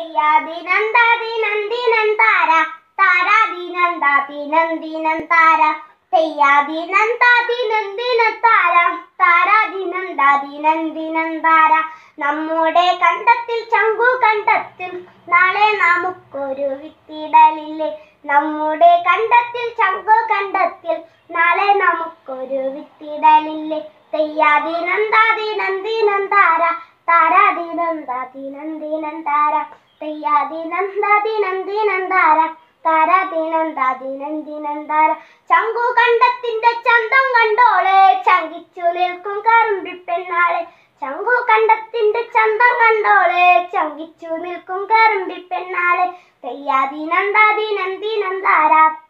തെയ്യാദിനന്ദാദിനന്ദിനൻ താര താരാദിനന്ദാദിനന്ദിനൻ താര തെയ്യാദിനന്ദാദിനന്ദിനൻ താര താരാദിനന്ദാദിനന്ദിനൻ താര നമ്മുടെ കണ്ടത്തിൽ ചങ്കു കണ്ടത്തിൽ നാളെ നമുക്കൊരു വിത്തിടലില്ലേ നമ്മുടെ കണ്ടത്തിൽ ചങ്കു കണ്ടത്തിൽ നാളെ നമുക്കൊരു വിത്തിടലില്ലേ തെയ്യാദിനന്ദാദിനന്ദിനൻ താര താരാദിനന്ദാദിനന്ദിനൻ താര തെയ്യാദിനന്ദാദിനന്ദിനൻ താര താരാദിനന്ദാദിനന്ദിനൻ താര ചങ്കു കണ്ടത്തിന്റെ ചന്തം കണ്ടോളെ ചങ്കിച്ചു നിൽക്കും കറുമ്പി പെണ്ണാളെ ചങ്കു കണ്ടത്തിന്റെ ചന്തം കണ്ടോളെ ചങ്കിച്ചു നിൽക്കും കറുമ്പി പെണ്ണാളെ തെയ്യാദിനന്ദാദിനന്ദിനൻ താര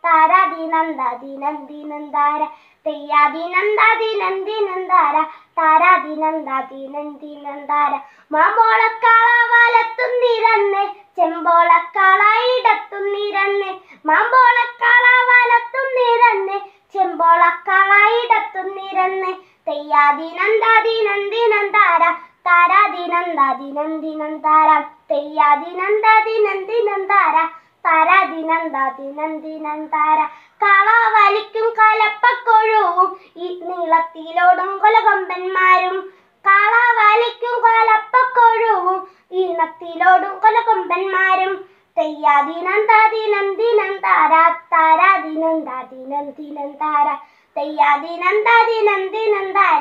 താരാദിനന്ദാദിനന്ദിനൻ താര തെയ്യാദിനന്ദാദിനന്ദിനൻ താര താരാദിനന്ദാദിനന്ദിനൻ താര മാമ്പോളക്കാള വലത്തും നിരന്ന് ചെമ്പോളക്കാള ഇടത്തും നിരന്ന് മാമ്പോളക്കാള വലത്തും നിരന്ന് ചെമ്പോളക്കാള ഇടത്തും നിരന്ന് തെയ്യാദിനന്ദാദിനന്ദിനൻ താര താരാദിനന്ദാദിനന്ദിനൻ താര തെയ്യാദിനന്ദാദിനന്ദിനൻ താര താരാദിനന്ദാദിനന്ദിനൻ താര കള വലിക്കും കലപ്പക്കൊഴുവും ഈ നീളത്തിലോടും കൊലകൊമ്പന്മാരും കള വലിക്കും കൊലപ്പക്കൊഴുവും ഈണത്തിലോടും കൊലകൊമ്പന്മാരും തെയ്യാദിനന്ദാദിനന്ദിനൻ താര താരാദിനന്ദാദിനന്ദിനൻ താര തെയ്യാദിനന്ദാദിനന്ദിനൻ താര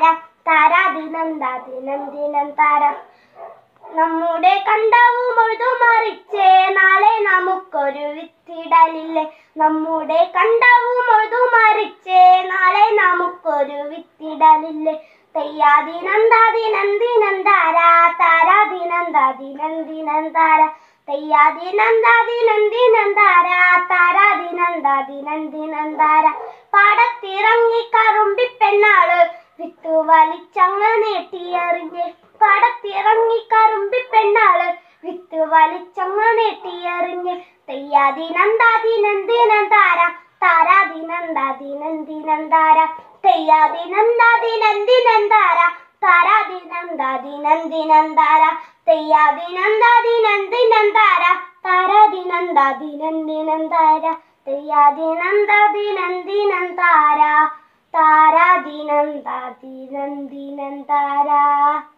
താരാദിനന്ദാദിനന്ദിനൻ താര നമ്മുടെ കണ്ടവും മറിച്ചേ നാളെ നമുക്കൊരു വിത്തിടലില്ലേ നമ്മുടെ കണ്ടവും മറിച്ചേ നാളെ നമുക്കൊരു വിത്തിടലില്ലേ തെയ്യാദിനന്ദാദിനന്ദിനൻ താര താരാദിനന്ദാദിനന്ദിനൻ താര തെയ്യാദിനന്ദാദിനന്ദിനൻ താര താരാദിനന്ദാദിനന്ദിനൻ താര പാടത്തിറങ്ങി കറുമ്പി പെണ്ണാള് വിത്തു വലിച്ചങ്ങ് നീട്ടിയെറിഞ്ഞ് പാടത്തിറങ്ങി കറുമ്പി പെണ്ണാള് വിത്ത് വലിച്ചങ്ങ് നീട്ടിയെറിഞ്ഞ് തെയ്യാദിനന്ദാദിനന്ദിനൻ താര താരാദിനന്ദാദിനന്ദിനൻ താര തെയ്യാദിനന്ദാദിനന്ദിനൻ താര താരാദിനന്ദാദിനന്ദിനൻ താര തെയ്യാദിനന്ദാദിനന്ദിനൻ താര താരാദിനന്ദാദിനന്ദിനൻ താര തെയ്യാദിനന്ദാദിനന്ദിനൻ താര താരാദിനന്ദാദിനന്ദിനൻ താര